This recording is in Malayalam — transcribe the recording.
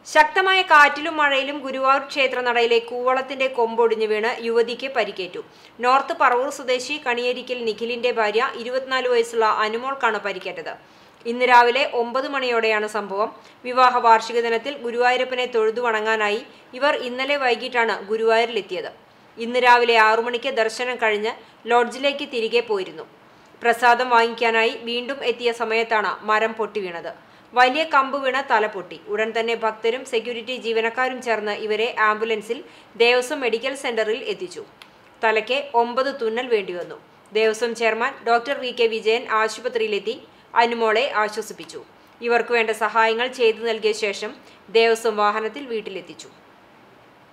ശക്തമായ കാറ്റിലും മഴയിലും ഗുരുവായൂർ ക്ഷേത്രനടയിലെ കൂവളത്തിന്റെ കൊമ്പൊടിഞ്ഞു വീണ് യുവതിക്ക് പരിക്കേറ്റു നോർത്ത് പറവൂർ സ്വദേശി കണിയേരിക്കൽ നിഖിലിന്റെ ഭാര്യ ഇരുപത്തിനാല് വയസ്സുള്ള അനുമോൾക്കാണ് പരിക്കേറ്റത് ഇന്ന് രാവിലെ ഒമ്പത് മണിയോടെയാണ് സംഭവം വിവാഹ വാർഷിക ദിനത്തിൽ ഗുരുവായൂരപ്പനെ തൊഴുതു വണങ്ങാനായി ഇവർ ഇന്നലെ വൈകിട്ടാണ് ഗുരുവായൂരിലെത്തിയത് ഇന്ന് രാവിലെ ആറു മണിക്ക് ദർശനം കഴിഞ്ഞ് ലോഡ്ജിലേക്ക് തിരികെ പോയിരുന്നു പ്രസാദം വാങ്ങിക്കാനായി വീണ്ടും എത്തിയ സമയത്താണ് മരം പൊട്ടി വീണത് വലിയ കമ്പ് വീണ തല പൊട്ടി ഉടൻ തന്നെ ഭക്തരും സെക്യൂരിറ്റി ജീവനക്കാരും ചേർന്ന് ഇവരെ ആംബുലൻസിൽ ദേവസ്വം മെഡിക്കൽ സെന്ററിൽ എത്തിച്ചു തലയ്ക്ക് ഒമ്പത് തുന്നൽ വേണ്ടിവന്നു Devaswom chairman doctor V K Vijayan ആശുപത്രിയിലെത്തി അനുമോളെ ആശ്വസിപ്പിച്ചു ഇവർക്ക് വേണ്ട സഹായങ്ങൾ ചെയ്തു നൽകിയ ശേഷം ദേവസ്വം വാഹനത്തിൽ വീട്ടിലെത്തിച്ചു